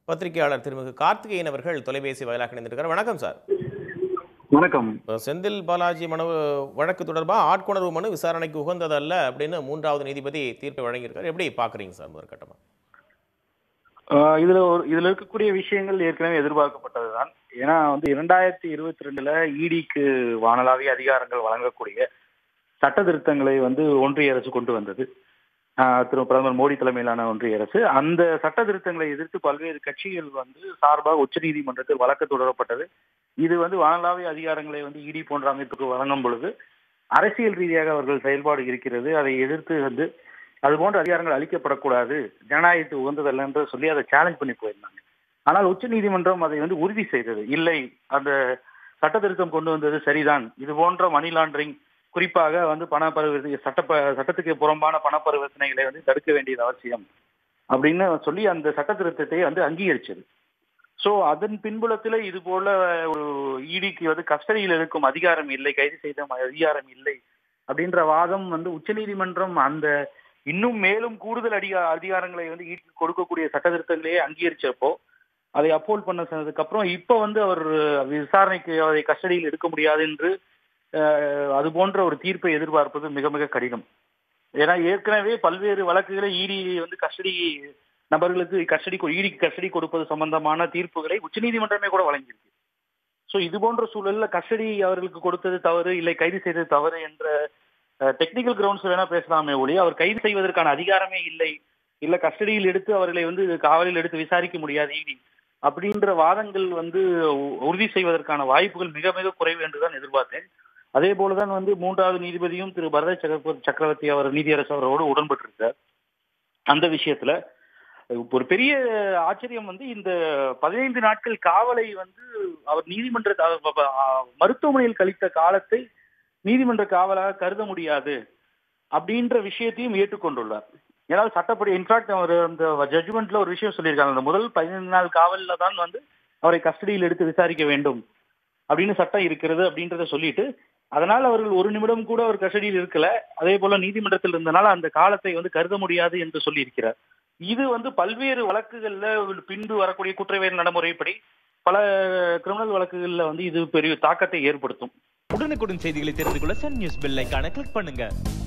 பத்திரிகையாளர் திருமிகு கார்த்திகேயன் அவர்கள் தொலைபேசி வாயிலாக இணைந்திருக்கிறார் வணக்கம் சார் வணக்கம் இப்போ செந்தில் பாலாஜி மனு வழக்கு தொடர்பாக ஆட்கொணர்வு மனு விசாரணைக்கு உகந்ததல்ல அப்படின்னு மூன்றாவது நீதிபதி தீர்ப்பை வழங்கியிருக்காரு எப்படி பார்க்குறீங்க சார் முதற்கட்டமாக ஆஹ் இதுல ஒரு இதுல இருக்கக்கூடிய விஷயங்கள் ஏற்கனவே எதிர்பார்க்கப்பட்டதுதான் ஏன்னா வந்து இரண்டாயிரத்தி இருபத்தி ரெண்டுல இடிக்கு வானளாவிய அதிகாரங்கள் வழங்கக்கூடிய சட்ட திருத்தங்களை வந்து ஒன்றிய அரசு கொண்டு வந்தது ஆஹ் திரு பிரதமர் மோடி தலைமையிலான ஒன்றிய அரசு அந்த சட்ட திருத்தங்களை எதிர்த்து பல்வேறு கட்சிகள் வந்து சார்பாக உச்சநீதிமன்றத்தில் வழக்கு தொடரப்பட்டது இது வந்து வானளாவிய அதிகாரங்களை வந்து இடி போன்ற அமைப்புக்கு வழங்கும் பொழுது அரசியல் ரீதியாக அவர்கள் செயல்பாடு இருக்கிறது அதை எதிர்த்து வந்து அது போன்ற அதிகாரங்கள் அளிக்கப்படக்கூடாது ஜனநாயகத்துக்கு உகந்ததல்ல என்று சொல்லி அதை சேலஞ்ச் பண்ணி போயிருந்தாங்க ஆனால் உச்ச நீதிமன்றம் அதை வந்து உறுதி செய்தது இல்லை அந்த சட்ட திருத்தம் கொண்டு வந்தது சரிதான் இது போன்ற மணி லாண்டரிங் குறிப்பாக வந்து பண பரிவர்த்தனை சட்ட ப- சட்டத்துக்கு புறம்பான பண பரிவர்த்தனைகளை வந்து தடுக்க வேண்டியது அவசியம் அப்படின்னு சொல்லி அந்த சட்ட திருத்தத்தை வந்து அங்கீகரிச்சது சோ அதன் பின்புலத்துல இது போல ஒரு இடிக்கு வந்து கஸ்டடியில் இருக்கும் அதிகாரம் இல்லை கைது செய்த அதிகாரம் இல்லை அப்படின்ற வாதம் வந்து உச்சநீதிமன்றம் அந்த இன்னும் மேலும் கூடுதல் அதிகா அதிகாரங்களை வந்து ஈட்டு கொடுக்கக்கூடிய சட்ட திருத்தங்களையே அங்கீகரிச்சப்போ அதை அப்போல் பண்ண சொன்னதுக்கு அப்புறம் இப்ப வந்து அவர் விசாரணைக்கு அதை கஸ்டடியில் எடுக்க முடியாது என்று அஹ், அது போன்ற ஒரு தீர்ப்பை எதிர்பார்ப்பது மிக மிக கடினம் ஏன்னா ஏற்கனவே பல்வேறு வழக்குகளை இடி வந்து கஸ்டடி நபர்களுக்கு கஸ்டடி இடிக்கு கஸ்டடி கொடுப்பது சம்பந்தமான தீர்ப்புகளை உச்சநீதிமன்றமே கூட வழங்கியிருக்கு சோ இது போன்ற சூழல்ல கஸ்டடி அவர்களுக்கு கொடுத்தது தவறு இல்லை கைது செய்தது தவறு என்ற டெக்னிக்கல் கிரவுண்ட்ஸ் வேணா பேசலாமே ஒழிய அவர் கைது செய்வதற்கான அதிகாரமே இல்லை இல்ல கஸ்டடியில் எடுத்து அவர்களை வந்து காவலில் எடுத்து விசாரிக்க முடியாது இடி அப்படின்ற வாதங்கள் வந்து உ- உறுதி செய்வதற்கான வாய்ப்புகள் மிக மிக குறைவு என்றுதான் எதிர்பார்த்தேன் அதே போலதான் வந்து மூன்றாவது நீதிபதியும் திரு பரத சக்கர- சக்கரவர்த்தி அவர் நீதியரசு அவரோடு உடன்பட்டிருக்கார் அந்த விஷயத்துல ஒரு பெரிய ஆச்சரியம் வந்து இந்த பதினைந்து நாட்கள் காவலை வந்து அவர் நீதிமன்ற அவர் ப- ப- ஆ, மருத்துவமனையில் கழித்த காலத்தை நீதிமன்ற காவலாக கருத முடியாது அப்படின்ற விஷயத்தையும் ஏற்றுக்கொண்டுள்ளார் ஏன்னா சட்டப்படி இன்ஃபேக்ட் அவர் அந்த ஜட்ஜ்மெண்ட்ல ஒரு விஷயம் சொல்லியிருக்காங்க அந்த முதல் பதினைந்து நாள் காவல்ல தான் வந்து அவரை கஸ்டடியில் எடுத்து விசாரிக்க வேண்டும் அப்படின்னு சட்டம் இருக்கிறது அப்படின்றத சொல்லிட்டு அதனால் அவர்கள் ஒரு நிமிடம் கூட அவர் கஸ்டடியில் இருக்கல அதே போல நீதிமன்றத்தில் இருந்தனால அந்த காலத்தை வந்து கருத முடியாது என்று சொல்லியிருக்கிறார் இது வந்து பல்வேறு வழக்குகள்ல பின்பு வரக்கூடிய குற்றவியல் நடைமுறைப்படி பல கிரிமினல் வழக்குகள்ல வந்து இது பெரிய தாக்கத்தை ஏற்படுத்தும் உடனுக்குடன் செய்திகளை தெரிந்து கொள்ள சன் நியூஸ் பெல் ஐகானை கிளிக் பண்ணுங்க